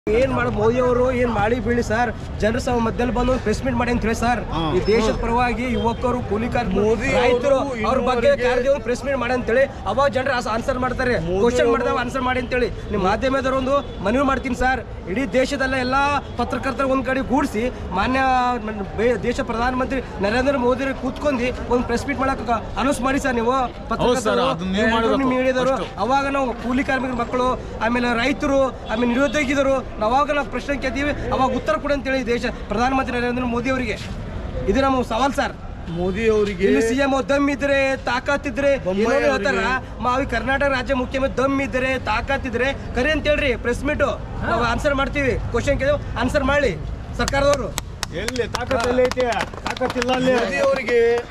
ಏನ್ ಮಾಡಿ ಮೋದಿ ಅವರು ಏನ್ ಮಾಡಿ ಬೀಳಿ ಸರ್ ಜನರ ಸಹ ಮಧ್ಯದಲ್ಲಿ ಬಂದು ಪ್ರೆಸ್ ಮೀಟ್ ಮಾಡಿ ಅಂತ ಹೇಳಿ ಸರ್ ಈ ದೇಶದ ಪರವಾಗಿ ಯುವಕರು ಕೂಲಿ ಮೋದಿ ಅವರು ರೈತರು ಅವ್ರ ಬಗ್ಗೆ ಇನ್ನೂವರೆಗೆ- ಕಾರ್ಯದವ್ರು ಪ್ರೆಸ್ ಮೀಟ್ ಮಾಡಿ ಅಂತೇಳಿ ಅವಾಗ ಜನರು ಆನ್ಸರ್ ಮಾಡ್ತಾರೆ ಕ್ವಶನ್ ಮಾಡಿದಾಗ ಆನ್ಸರ್ ಮಾಡಿ ಅಂತೇಳಿ ನಿಮ್ಮ ಮಾಧ್ಯಮದವರು ಒಂದು ಮನವಿ ಮಾಡ್ತೀನಿ ಸರ್ ಇಡೀ ದೇಶದಲ್ಲ ಎಲ್ಲ ಪತ್ರಕರ್ತರ ಒಂದ್ ಕಡೆ ಗೂಡಿಸಿ ಮಾನ್ಯ ಮ- ಬೇ- ದೇಶ ಪ್ರಧಾನಮಂತ್ರಿ ನರೇಂದ್ರ ಮೋದಿ ಅವ್ರು ಕೂತ್ಕೊಂಡು ಒಂದು ಪ್ರೆಸ್ ಮೀಟ್ ಮಾಡಕ್ ಅನೌನ್ಸ್ ಮಾಡಿ ಸರ್ ನೀವು ಪತ್ರಕರ್ತರು ಅದನ್ನ ನೀವು ಮಾಡ್ಬೇಕು ಮೀಡಿಯಾದವರು first. ಅವಾಗ ನಾವು ಕೂಲಿ ಕಾರ್ಮಿಕರ ಮಕ್ಕಳು ಆಮೇಲೆ ರೈತರು ಆಮೇಲೆ ನಿರುದ್ಯೋಗಿದರು ನಾವಾಗ ನಾವು ಪ್ರಶ್ನೆ ಕೇಳ್ತೀವಿ ಅವಾಗ ಉತ್ತರ ಕೊಡಿ ಅಂತೇಳಿ ದೇಶ ಪ್ರಧಾನಮಂತ್ರಿ ನರೇಂದ್ರ ಮೋದಿ ಅವರಿಗೆ ಇದು ನಮ್ಮ ಸವಾಲ್ ಸರ್ ಮೋದಿ ಅವರಿಗೆ ಇಲ್ಲಿ ಸಿಎಂ ದಮ್ ಇದ್ರೆ ತಾಕತ್ ಇದ್ರೆ ಬೊಮ್ಮಾಯಿ ಏನೋ ಹೇಳ್ತಾರ ಅವ್ರಿಗೆ- ಮಾವಿ ಕರ್ನಾಟಕ ರಾಜ್ಯ ಮುಖ್ಯಮಂತ್ರಿ ದಮ್ ಇದ್ರೆ ತಾಕತ್ ಇದ್ರೆ ಕರಿ ಅಂತ ಹೇಳ್ರಿ ಪ್ರೆಸ್ ಮೀಟ್ ನಾವು ಆನ್ಸರ್ ಮಾಡ್ತೀವಿ ಕ್ವಶನ್ ಕೇಳಿವ್ ಆನ್ಸರ್ ಮಾಡಿ ಸರ್ಕಾರದವರು ಎಲ್ಲಿ ತಾಕತ್ತಲ್ಲಿ ಐತೆ ತಾಕತ್ತಿಲ್ಲ ಅಲ್ಲಿ ಮೋದಿ ಅವರಿಗೆ